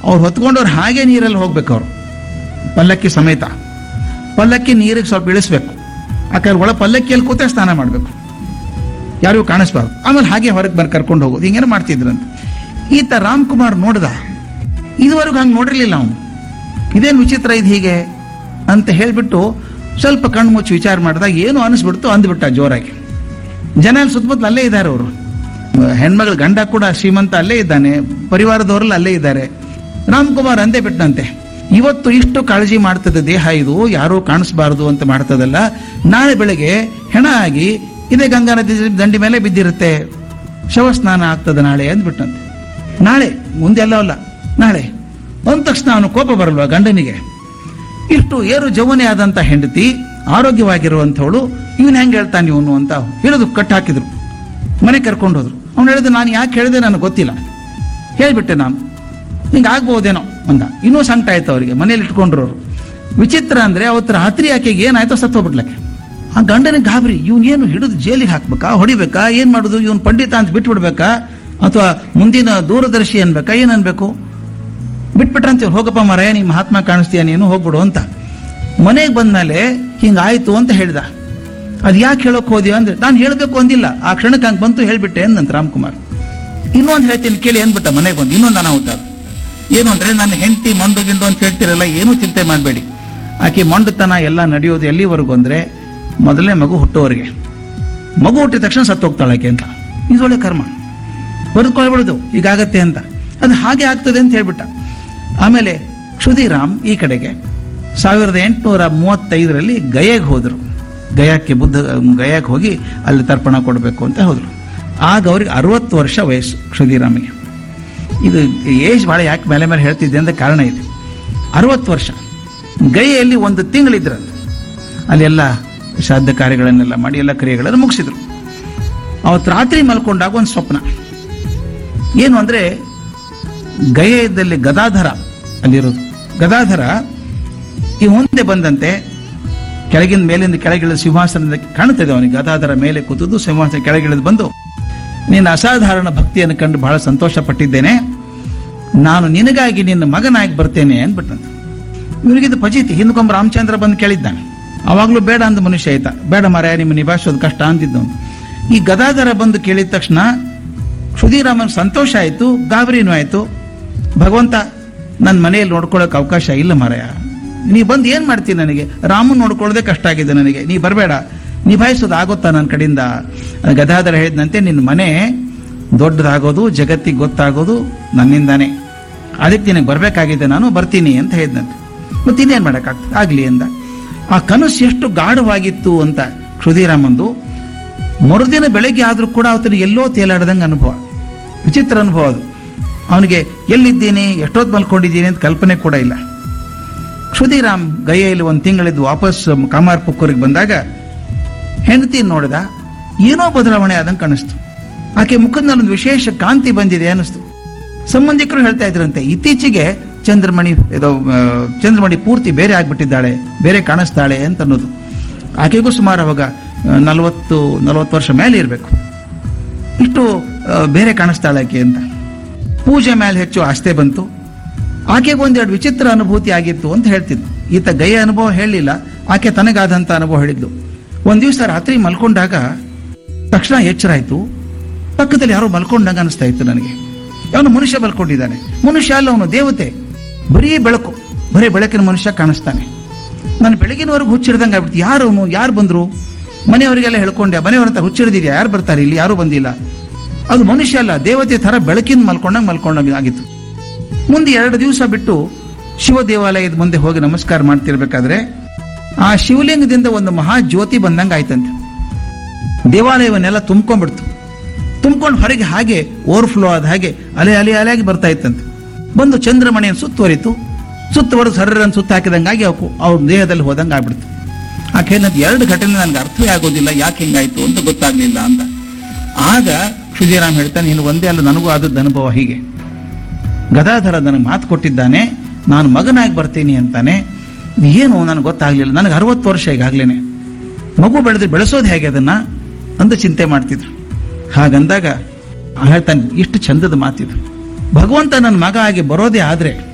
ಅವ್ರು ಹೊತ್ಕೊಂಡವ್ರು ಹಾಗೆ ನೀರಲ್ಲಿ ಹೋಗ್ಬೇಕು ಅವರು ಪಲ್ಲಕ್ಕಿ ಸಮೇತ ಪಲ್ಲಕ್ಕಿ ನೀರಿಗೆ ಸ್ವಲ್ಪ ಇಳಿಸ್ಬೇಕು ಯಾಕಂದ್ರೆ ಒಳ ಪಲ್ಲಕ್ಕಿಯಲ್ಲಿ ಕೂತೆ ಸ್ನಾನ ಮಾಡಬೇಕು ಯಾರಿಗೂ ಕಾಣಿಸ್ಬಾರ್ದು ಆಮೇಲೆ ಹಾಗೆ ಹೊರಗೆ ಬಂದು ಕರ್ಕೊಂಡು ಹೋಗೋದು ಹಿಂಗೇನೋ ಮಾಡ್ತಿದ್ರಂತ ಈತ ರಾಮ್ಕುಮಾರ್ ನೋಡ್ದ ಇದುವರೆಗೂ ಹಂಗೆ ನೋಡಿರ್ಲಿಲ್ಲ ಅವನು ಇದೇನು ವಿಚಿತ್ರ ಇದು ಹೀಗೆ ಅಂತ ಹೇಳಿಬಿಟ್ಟು ಸ್ವಲ್ಪ ಕಣ್ಣು ಮುಚ್ಚಿ ವಿಚಾರ ಮಾಡಿದಾಗ ಏನು ಅನಿಸ್ಬಿಡ್ತು ಅಂದ್ಬಿಟ್ಟ ಜೋರಾಗಿ ಜನ ಅಲ್ಲಿ ಸುತ್ತಮುತ್ತಲು ಅಲ್ಲೇ ಇದ್ದಾರೆ ಅವರು ಹೆಣ್ಮಗಳ ಗಂಡ ಕೂಡ ಶ್ರೀಮಂತ ಅಲ್ಲೇ ಇದ್ದಾನೆ ಪರಿವಾರದವರೆಲ್ಲ ಅಲ್ಲೇ ಇದ್ದಾರೆ ರಾಮ್ಕುಮಾರ್ ಅಂದೇ ಬಿಟ್ಟಂತೆ ಇವತ್ತು ಇಷ್ಟು ಕಾಳಜಿ ಮಾಡ್ತದೆ ದೇಹ ಇದು ಯಾರೂ ಕಾಣಿಸ್ಬಾರದು ಅಂತ ಮಾಡ್ತದಲ್ಲ ನಾಳೆ ಬೆಳಗ್ಗೆ ಹೆಣ ಆಗಿ ಇದೇ ಗಂಗಾ ನದಿ ದಂಡಿ ಮೇಲೆ ಬಿದ್ದಿರುತ್ತೆ ಶವ ಸ್ನಾನ ಆಗ್ತದೆ ನಾಳೆ ಅಂದ್ಬಿಟ್ಟಂತೆ ನಾಳೆ ಮುಂದೆಲ್ಲ ಅಲ್ಲ ನಾಳೆ ಅಂದ ತಕ್ಷಣ ಅವನು ಕೋಪ ಬರಲ್ವಾ ಗಂಡನಿಗೆ ಇಷ್ಟು ಏರು ಜವನೆ ಆದಂತ ಹೆಂಡತಿ ಆರೋಗ್ಯವಾಗಿರುವಂಥವಳು ಇವನ್ ಹೆಂಗೆ ಹೇಳ್ತಾನೆ ಇವನು ಅಂತ ಹೇಳೋದು ಕಟ್ ಹಾಕಿದ್ರು ಮನೆ ಕರ್ಕೊಂಡು ಹೋದ್ರು ಅವ್ನು ಹೇಳಿದ ನಾನು ಯಾಕೆ ಹೇಳಿದೆ ನನಗೆ ಗೊತ್ತಿಲ್ಲ ಹೇಳ್ಬಿಟ್ಟೆ ನಾನು ಹಿಂಗೆ ಆಗ್ಬೋದೇನೋ ಅಂದ ಇನ್ನೂ ಸಂಕಟ ಆಯ್ತು ಅವರಿಗೆ ಮನೇಲಿ ಇಟ್ಕೊಂಡ್ರು ಅವರು ವಿಚಿತ್ರ ಅಂದ್ರೆ ಅವತ್ತು ರಾತ್ರಿ ಆಕೆಗೆ ಏನಾಯ್ತೋ ಸತ್ತು ಹೋಗ್ಬಿಟ್ಲಕ್ಕೆ ಆ ಗಂಡನಿಗೆ ಗಾಬರಿ ಇವನ್ ಏನು ಹಿಡಿದು ಜೈಲಿಗೆ ಹಾಕ್ಬೇಕಾ ಹೊಡಿಬೇಕಾ ಏನ್ ಮಾಡುದು ಇವನ್ ಪಂಡಿತ ಅಂತ ಬಿಟ್ಬಿಡ್ಬೇಕಾ ಅಥವಾ ಮುಂದಿನ ದೂರದರ್ಶಿ ಅನ್ಬೇಕಾ ಏನ್ ಅನ್ಬೇಕು ಬಿಟ್ಬಿಟ್ರಂತೆ ಹೋಗಪ್ಪ ಮರಾಯ ನಿಮ್ಮ ಮಹಾತ್ಮ ಕಾಣಿಸ್ತೀಯ ನೀನು ಹೋಗ್ಬಿಡು ಅಂತ ಮನೆಗೆ ಬಂದ್ಮೇಲೆ ಹಿಂಗಾಯ್ತು ಅಂತ ಹೇಳ್ದ ಅದ್ ಯಾಕೆ ಹೇಳಕ್ ಹೋದ್ಯೋ ಅಂದ್ರೆ ನಾನು ಹೇಳ್ಬೇಕು ಅಂದಿಲ್ಲ ಆ ಕ್ಷಣಕ್ಕೆ ಹಂಗೆ ಬಂತು ಹೇಳ್ಬಿಟ್ಟೆ ಅಂದಂತ ರಾಮ್ಕುಮಾರ್ ಇನ್ನೊಂದು ಹೇಳ್ತೀನಿ ಕೇಳಿ ಅಂದ್ಬಿಟ್ಟ ಮನೆಗೆ ಬಂದು ಇನ್ನೊಂದು ಅನಾಹುತ ಅದು. ಏನು ಅಂದ್ರೆ ನನ್ನ ಹೆಂಡತಿ ಮಂಡು ಗಿಂಡು ಅಂತ ಹೇಳ್ತಿರಲ್ಲ ಏನೂ ಚಿಂತೆ ಮಾಡಬೇಡಿ ಆಕೆ ಮೊಂಡುತನ ಎಲ್ಲ ನಡೆಯೋದು ಎಲ್ಲಿವರೆಗೂ ಅಂದ್ರೆ ಮೊದಲನೇ ಮಗು ಹುಟ್ಟೋವರೆಗೆ ಮಗು ಹುಟ್ಟಿದ ತಕ್ಷಣ ಸತ್ತು ಹೋಗ್ತಾಳೆ ಆಕೆ ಅಂತ ಇದೊಳ್ಳೆ ಕರ್ಮ ಬರೆದುಕೊಳ್ಬಿಡುದು ಈಗಾಗತ್ತೆ ಅಂತ ಅದು ಹಾಗೆ ಆಗ್ತದೆ ಅಂತ ಹೇಳ್ಬಿಟ್ಟ ಆಮೇಲೆ ಕ್ಷುದಿರಾಮ್ ಈ ಕಡೆಗೆ ಸಾವಿರದ ಎಂಟುನೂರ ಮೂವತ್ತೈದರಲ್ಲಿ ಗಯೆಗೆ ಹೋದರು ಗಯಾಕ್ಕೆ ಬುದ್ಧ ಗಯಾಕ್ಕೆ ಹೋಗಿ ಅಲ್ಲಿ ತರ್ಪಣ ಕೊಡಬೇಕು ಅಂತ ಹೋದರು ಆಗ ಅವ್ರಿಗೆ ಅರವತ್ತು ವರ್ಷ ವಯಸ್ಸು ಕ್ಷುದಿರಾಮಿಗೆ ಇದು ಏಜ್ ಭಾಳ ಯಾಕೆ ಮೇಲೆ ಮೇಲೆ ಹೇಳ್ತಿದ್ದೆ ಅಂತ ಕಾರಣ ಇದೆ ಅರವತ್ತು ವರ್ಷ ಗಯೆಯಲ್ಲಿ ಒಂದು ತಿಂಗಳಿದ್ರಂತೆ ಅಲ್ಲೆಲ್ಲ ಶ್ರಾದ್ದ ಕಾರ್ಯಗಳನ್ನೆಲ್ಲ ಮಾಡಿ ಎಲ್ಲ ಕ್ರಿಯೆಗಳನ್ನು ಮುಗಿಸಿದ್ರು ಅವತ್ತು ರಾತ್ರಿ ಮಲ್ಕೊಂಡಾಗ ಒಂದು ಸ್ವಪ್ನ ಏನು ಅಂದ್ರೆ ಗಯದಲ್ಲಿ ಗದಾಧರ ಅಲ್ಲಿರೋದು ಗದಾಧರ ಈ ಮುಂದೆ ಬಂದಂತೆ ಕೆಳಗಿನ ಮೇಲಿಂದ ಕೆಳಗಿಳಿದ ಸಿಂಹಾಸನದ ಕಾಣುತ್ತದೆ ಅವನಿಗೆ ಗದಾಧರ ಮೇಲೆ ಕೂತದ್ದು ಸಿಂಹಾಸನ ಕೆಳಗಿಳಿದು ಬಂದು ನಿನ್ನ ಅಸಾಧಾರಣ ಭಕ್ತಿಯನ್ನು ಕಂಡು ಬಹಳ ಸಂತೋಷ ಪಟ್ಟಿದ್ದೇನೆ ನಾನು ನಿನಗಾಗಿ ನಿನ್ನ ಮಗನಾಗಿ ಬರ್ತೇನೆ ಅಂದ್ಬಿಟ್ಟಂತೆ ಇವರಿಗಿದು ಪಜಿತಿ ಹಿಂದ್ಕೊಂಬ ರಾಮಚಂದ್ರ ಬಂದು ಕೇಳಿದ್ದಾನೆ ಅವಾಗ್ಲೂ ಬೇಡ ಅಂದ ಮನುಷ್ಯ ಆಯ್ತಾ ಬೇಡ ಮಾರಾಯ ನಿಮ್ಮ ನಿಭಾಯಿಸೋದು ಕಷ್ಟ ಅಂತಿದ್ದವನು ಈ ಗದಾಧರ ಬಂದು ಕೇಳಿದ ತಕ್ಷಣ ಕ್ಷುದಿರಾಮನ್ ಸಂತೋಷ ಆಯ್ತು ಗಾಬರಿನೂ ಆಯ್ತು ಭಗವಂತ ನನ್ನ ಮನೆಯಲ್ಲಿ ನೋಡ್ಕೊಳ್ಳೋಕೆ ಅವಕಾಶ ಇಲ್ಲ ಮಾರಾಯ ನೀ ಬಂದು ಏನ್ ಮಾಡ್ತೀನಿ ನನಗೆ ರಾಮನ್ ನೋಡ್ಕೊಳ್ಳೋದೇ ಕಷ್ಟ ಆಗಿದೆ ನನಗೆ ನೀ ಬರಬೇಡ ನಿಭಾಯಿಸೋದು ಆಗುತ್ತಾ ನನ್ನ ಕಡೆಯಿಂದ ಗದಾಧರ ಹೇಳಿದಂತೆ ನಿನ್ನ ಮನೆ ದೊಡ್ಡದಾಗೋದು ಜಗತ್ತಿಗೆ ಗೊತ್ತಾಗೋದು ನನ್ನಿಂದಾನೇ ಅದಕ್ಕೆ ನಿನಗೆ ಬರಬೇಕಾಗಿದೆ ನಾನು ಬರ್ತೀನಿ ಅಂತ ಹೇಳಿದಂತೆ ಮತ್ತೆ ಇನ್ನೇನು ಮಾಡೋಕ್ಕಾಗ್ತದೆ ಆಗಲಿ ಅಂದ ಆ ಕನಸು ಎಷ್ಟು ಗಾಢವಾಗಿತ್ತು ಅಂತ ಕ್ಷುದಿರಾಮಂದು ಮರುದಿನ ಬೆಳಗ್ಗೆ ಆದರೂ ಕೂಡ ಅವತನಿಗೆ ಎಲ್ಲೋ ತೇಲಾಡದಂಗೆ ಅನುಭವ ವಿಚಿತ್ರ ಅನುಭವ ಅದು ಅವನಿಗೆ ಎಲ್ಲಿದ್ದೀನಿ ಎಷ್ಟೊತ್ತು ಮಲ್ಕೊಂಡಿದ್ದೀನಿ ಅಂತ ಕಲ್ಪನೆ ಕೂಡ ಇಲ್ಲ ಕ್ಷುದಿರಾಮ್ ಗೈಯಲ್ಲಿ ಒಂದು ತಿಂಗಳಿದ್ದು ವಾಪಸ್ ಕಾಮಾರ್ ಪುಕ್ಕೂರಿಗೆ ಬಂದಾಗ ಹೆಂಡತಿ ನೋಡಿದ ಏನೋ ಬದಲಾವಣೆ ಆದಂಗೆ ಕಾಣಿಸ್ತು ಆಕೆ ಮುಖದಲ್ಲಿ ಒಂದು ವಿಶೇಷ ಕಾಂತಿ ಬಂದಿದೆ ಅನಿಸ್ತು ಸಂಬಂಧಿಕರು ಹೇಳ್ತಾ ಇದ್ರಂತೆ ಇತ್ತೀಚೆಗೆ ಚಂದ್ರಮಣಿ ಇದು ಆ, ಚಂದ್ರಮಣಿ ಪೂರ್ತಿ ಬೇರೆ ಆಗ್ಬಿಟ್ಟಿದ್ದಾಳೆ ಬೇರೆ ಕಾಣಿಸ್ತಾಳೆ ಅಂತ ಅನ್ನೋದು ಆಕೆಗೂ ಸುಮಾರು ಅವಾಗ ನಲವತ್ತು ನಲವತ್ತು ವರ್ಷ ಮೇಲೆ ಇರಬೇಕು ಇಷ್ಟು ಆ, ಬೇರೆ ಕಾಣಿಸ್ತಾಳೆ ಆಕೆ ಅಂತ ಪೂಜೆ ಮೇಲೆ ಹೆಚ್ಚು ಆಸ್ತೆ ಬಂತು ಆಕೆಗೆ ಒಂದೆರಡು ವಿಚಿತ್ರ ಅನುಭೂತಿ ಆಗಿತ್ತು ಅಂತ ಹೇಳ್ತಿದ್ಲು ಈತ ಗಯ ಅನುಭವ ಹೇಳಲಿಲ್ಲ ಆಕೆ ತನಗಾದಂಥ ಅನುಭವ ಹೇಳಿದ್ಲು ಒಂದ್ ದಿವಸ ರಾತ್ರಿ ಮಲ್ಕೊಂಡಾಗ ತಕ್ಷಣ ಎಚ್ಚರ ಆಯ್ತು ಪಕ್ಕದಲ್ಲಿ ಯಾರೋ ಮಲ್ಕೊಂಡಂಗ ಅನಿಸ್ತಾ ಇತ್ತು ನನಗೆ ಅವನು ಮನುಷ್ಯ ಮಲ್ಕೊಂಡಿದ್ದಾನೆ ಮನುಷ್ಯ ಅಲ್ಲ ಅವನು ದೇವತೆ ಬರೀ ಬೆಳಕು ಬರೀ ಬೆಳಕಿನ ಮನುಷ್ಯ ಕಾಣಿಸ್ತಾನೆ ನಾನು ಬೆಳಗಿನವರೆಗೂ ಹುಚ್ಚಿಡ್ದಂಗೆ ಆಗ್ಬಿಡ್ತು ಯಾರು ಅವನು ಯಾರು ಬಂದ್ರು ಮನೆಯವರಿಗೆಲ್ಲ ಹೇಳ್ಕೊಂಡೆ ಮನೆಯವ್ರಂತ ಹುಚ್ಚಿಡ್ದಿದ್ಯಾ ಯಾರು ಬರ್ತಾರೆ ಇಲ್ಲಿ ಯಾರು ಬಂದಿಲ್ಲ ಅದು ಮನುಷ್ಯ ಅಲ್ಲ ದೇವತೆ ತರ ಬೆಳಕಿನ ಮಲ್ಕೊಂಡಂಗೆ ಮಲ್ಕೊಂಡಂಗೆ ಆಗಿತ್ತು ಮುಂದೆ ಎರಡು ದಿವಸ ಬಿಟ್ಟು ಶಿವ ದೇವಾಲಯದ ಮುಂದೆ ಹೋಗಿ ನಮಸ್ಕಾರ ಮಾಡ್ತಿರ್ಬೇಕಾದ್ರೆ ಆ ಶಿವಲಿಂಗದಿಂದ ಒಂದು ಮಹಾ ಜ್ಯೋತಿ ಬಂದಂಗೆ ಆಯ್ತಂತೆ ದೇವಾಲಯವನ್ನೆಲ್ಲ ತುಂಬ್ಕೊಂಡ್ಬಿಡ್ತು ತುಂಬ್ಕೊಂಡು ಹೊರಗೆ ಹಾಗೆ ಓವರ್ಫ್ಲೋ ಆದ ಹಾಗೆ ಅಲೆ ಅಲೆ ಅಲೆಯಾಗಿ ಬರ್ತಾ ಇತ್ತಂತೆ ಬಂದು ಚಂದ್ರಮಣಿಯನ್ನು ಸುತ್ತುವರಿತು ಸುತ್ತುವರೆದು ಸರ್ರನ್ನು ಸುತ್ತ ಹಾಕಿದಂಗಾಗಿ ಅವಕು ಅವ್ರ ದೇಹದಲ್ಲಿ ಹೋದಂಗೆ ಆಗ್ಬಿಡ್ತು ಆಕೆ ಏನಂತ ಎರಡು ಘಟನೆ ನನಗೆ ಅರ್ಥವೇ ಆಗೋದಿಲ್ಲ ಯಾಕೆ ಹಿಂಗಾಯ್ತು ಅಂತ ಗೊತ್ತಾಗ್ಲಿಲ್ಲ ಅಂತ ಆಗ ಕ್ಷುದಿರಾಮ್ ಹೇಳ್ತಾನೆ ನೀನು ಒಂದೇ ಅಲ್ಲ ನನಗೂ ಆದದ್ದು ಅನುಭವ ಹೀಗೆ ಗದಾಧರ ನನಗೆ ಮಾತು ಕೊಟ್ಟಿದ್ದಾನೆ ನಾನು ಮಗನಾಗಿ ಬರ್ತೀನಿ ಅಂತಾನೆ ಏನು ನನಗೆ ಗೊತ್ತಾಗ್ಲಿಲ್ಲ ನನಗೆ ಅರವತ್ತು ವರ್ಷ ಈಗಾಗ್ಲೇನೆ ಮಗು ಬೆಳೆದ್ರೆ ಬೆಳೆಸೋದು ಹೇಗೆ ಅದನ್ನ ಅಂತ ಚಿಂತೆ ಮಾಡ್ತಿದ್ರು ಹಾಗಂದಾಗ ಆ ಹೇಳ್ತಾನೆ ಎಷ್ಟು ಚಂದದ ಮಾತಿದು ಭಗವಂತ ನನ್ನ ಮಗ ಆಗಿ ಬರೋದೇ ಆದ್ರೆ